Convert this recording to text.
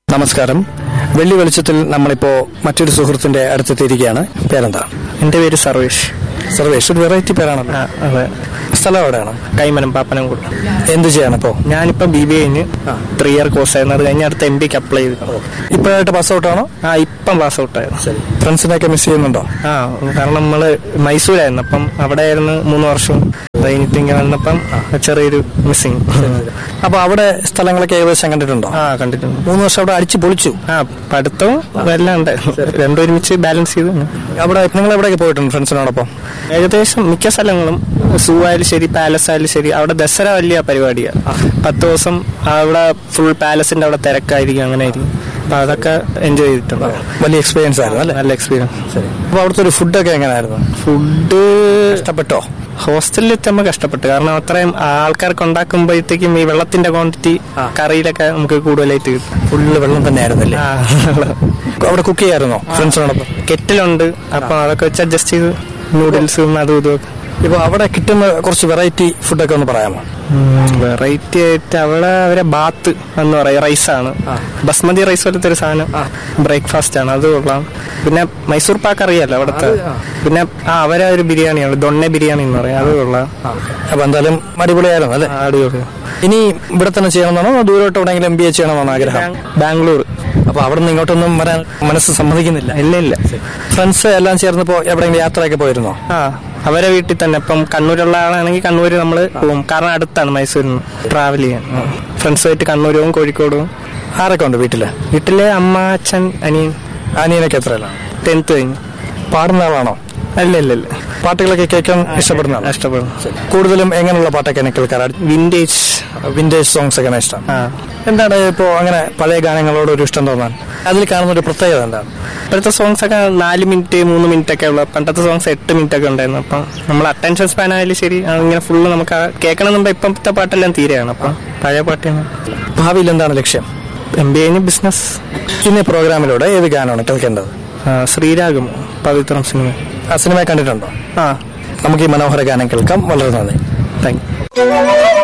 നമസ്കാരം വെള്ളി വെളിച്ചത്തിൽ നമ്മളിപ്പോ മറ്റൊരു സുഹൃത്തിന്റെ അടുത്തെത്തിയിരിക്കുകയാണ് പേരെന്താ എന്റെ പേര് സർവേഷ് സർവേഷ് ഒരു വെറൈറ്റി പേരാണല്ലോ ആ അതെ സ്ഥലം എവിടെയാണ് കൈമനം പാപ്പനംകൂട് എന്ത് ചെയ്യണിപ്പോ ഞാനിപ്പോ ബി ബി കഴിഞ്ഞ് ത്രീ ഇയർ കോഴ്സ് ആയിരുന്നു അത് കഴിഞ്ഞ് അടുത്ത എം പിക്ക് അപ്ലൈ ചെയ്തു ഇപ്പോഴായിട്ട് പാസ് ഔട്ട് ആണോ ആ ഇപ്പം പാസ് ഔട്ട് ആയിരുന്നു ഫ്രണ്ട്സിനെയൊക്കെ മിസ് ചെയ്യുന്നുണ്ടോ ആ കാരണം നമ്മള് മൈസൂരായിരുന്നു അപ്പം അവിടെ ആയിരുന്നു മൂന്ന് വർഷം അത് കഴിഞ്ഞിട്ട് ഇങ്ങനെ വന്നപ്പം ചെറിയൊരു മിസ്സിങ് അപ്പൊ അവിടെ സ്ഥലങ്ങളൊക്കെ ഏകദേശം കണ്ടിട്ടുണ്ടോ ആ കണ്ടിട്ടുണ്ട് മൂന്ന് വർഷം അവിടെ അടിച്ചു പൊളിച്ചു ആ പഠിത്തവും എല്ലാം ഉണ്ട് രണ്ടും ഒരുമിച്ച് ബാലൻസ് ചെയ്തു അവിടെ നിങ്ങൾ എവിടെയൊക്കെ പോയിട്ടുണ്ട് ഫ്രണ്ട്സിനോടൊപ്പം ഏകദേശം മിക്ക സ്ഥലങ്ങളും സൂ ആയാലും ശരി പാലസ് ആയാലും ശരി അവിടെ ദസറ വലിയ പരിപാടിയാണ് പത്ത് ദിവസം അവിടെ ഫുൾ പാലസിന്റെ അവിടെ തിരക്കായിരിക്കും അങ്ങനെ ആയിരിക്കും അപ്പൊ അതൊക്കെ എൻജോയ് ചെയ്തിട്ടുണ്ട് വലിയ എക്സ്പീരിയൻസ് ആയിരുന്നു അല്ലേ നല്ല എക്സ്പീരിയൻസ് അപ്പൊ അവിടുത്തെ ഒരു ഫുഡൊക്കെ എങ്ങനെയായിരുന്നു ഫുഡ് ഇഷ്ടപ്പെട്ടോ ഹോസ്റ്റലിൽ എത്തുമ്പോൾ കഷ്ടപ്പെട്ടു കാരണം അത്രയും ആൾക്കാർക്ക് ഉണ്ടാക്കുമ്പോഴത്തേക്കും ഈ വെള്ളത്തിന്റെ ക്വാണ്ടിറ്റി കറിയിലൊക്കെ നമുക്ക് കൂടുതലായിട്ട് കിട്ടും ഫുള്ള് വെള്ളം തന്നെ ആയിരുന്നല്ലേ ആ, അവിടെ കുക്ക് ചെയ്യായിരുന്നോ ഫ്രണ്ട്സിനോടൊപ്പം കെറ്റിലുണ്ട് അപ്പൊ അതൊക്കെ വെച്ച് അഡ്ജസ്റ്റ് ചെയ്ത് നൂഡിൽസും അതും ഇതും ഒക്കെ ഇപ്പൊ അവിടെ കിട്ടുന്ന കുറച്ച് വെറൈറ്റി ഫുഡൊക്കെ ഒന്ന് പറയാമോ വെറൈറ്റി ആയിട്ട് അവിടെ അവരെ ബാത്ത് എന്ന് പറയും റൈസാണ് ബസ്മതി റൈസ് പോലത്തെ ഒരു സാധനം ബ്രേക്ക്ഫാസ്റ്റ് ആണ് അത് കൊള്ളാം പിന്നെ മൈസൂർ പാക്ക് അറിയാലോ അവിടുത്തെ പിന്നെ ആ അവരെ ഒരു ബിരിയാണിയാണ് ദൊണ്ണ ബിരിയാണി എന്ന് പറയും അത് കൊള്ളാം അപ്പൊ എന്തായാലും അടിപൊളിയായിരുന്നു അല്ലേ ആ, അടിപൊളി ഇനി ഇവിടെ തന്നെ ചെയ്യണമെന്നാണോ അതോ ദൂരോട്ട് എവിടെയെങ്കിലും എം ബി എ ചെയ്യണമെന്നാണ് ആഗ്രഹം ബാംഗ്ലൂർ അപ്പൊ അവിടെ നിന്ന് ഇങ്ങോട്ടൊന്നും വരാൻ മനസ്സ് സമ്മതിക്കുന്നില്ല ഇല്ല ഇല്ല ഫ്രണ്ട്സ് എല്ലാം ചേർന്നപ്പോ എവിടെയെങ്കിലും യാത്രയൊക്കെ പോയിരുന്നോ ആ അവരെ വീട്ടിൽ തന്നെ ഇപ്പം കണ്ണൂരുള്ള ആളാണെങ്കിൽ കണ്ണൂര് നമ്മൾ പോകും കാരണം അടുത്താണ് മൈസൂരിൽ നിന്ന് ട്രാവൽ ചെയ്യാൻ ഫ്രണ്ട്സുമായിട്ട് കണ്ണൂർ പോകും കോഴിക്കോട് പോകും ആരൊക്കെ ഉണ്ട് വീട്ടില് വീട്ടിലെ അമ്മ അച്ഛൻ അനിയൻ അനിയനൊക്കെ എത്രയല്ല ടെൻത്ത് കഴിഞ്ഞു പാടുന്ന ആളാണോ അല്ല ഇല്ല ഇല്ല പാട്ടുകളൊക്കെ കേൾക്കാൻ ഇഷ്ടപ്പെടുന്ന ആളാ? ഇഷ്ടപ്പെടും കൂടുതലും എങ്ങനെയുള്ള പാട്ടൊക്കെയാണ് കേൾക്കാറ് വിന്റേജ് വിന്റേജ് സോങ്സ് ഒക്കെ ഇഷ്ടം ആ എന്താണ് ഇപ്പോ അങ്ങനെ പഴയ ഗാനങ്ങളോട് ഒരു ഇഷ്ടം തോന്നാൻ അതിൽ കാണുന്ന ഒരു പ്രത്യേകത എന്താണ് ഇപ്പോഴത്തെ സോങ്സ് ഒക്കെ നാല് മിനിറ്റ് മൂന്ന് മിനിറ്റ് ഒക്കെ ഉള്ള പണ്ടത്തെ സോങ്സ് എട്ട് മിനിറ്റ് ഒക്കെ ഉണ്ടായിരുന്നു അപ്പം നമ്മൾ അറ്റൻഷൻ സ്പാൻ ആയാലും ശരി ഇങ്ങനെ ഫുള്ള് നമുക്ക് കേൾക്കണമെന്നുണ്ട് ഇപ്പോഴത്തെ പാട്ടെല്ലാം തീരെയാണ് അപ്പം പഴയ പാട്ടാണ് ഭാവിയിൽ എന്താണ് ലക്ഷ്യം എം ബി ഐന് ബിസിനസ് ഇന്ന് പ്രോഗ്രാമിലൂടെ ഏത് ഗാനമാണ് കേൾക്കേണ്ടത് ശ്രീരാഗം പവിത്രം സിനിമ ആ സിനിമ കണ്ടിട്ടുണ്ടോ ആ നമുക്ക് ഈ മനോഹര ഗാനം കേൾക്കാം വളരെ നന്ദി താങ്ക് യു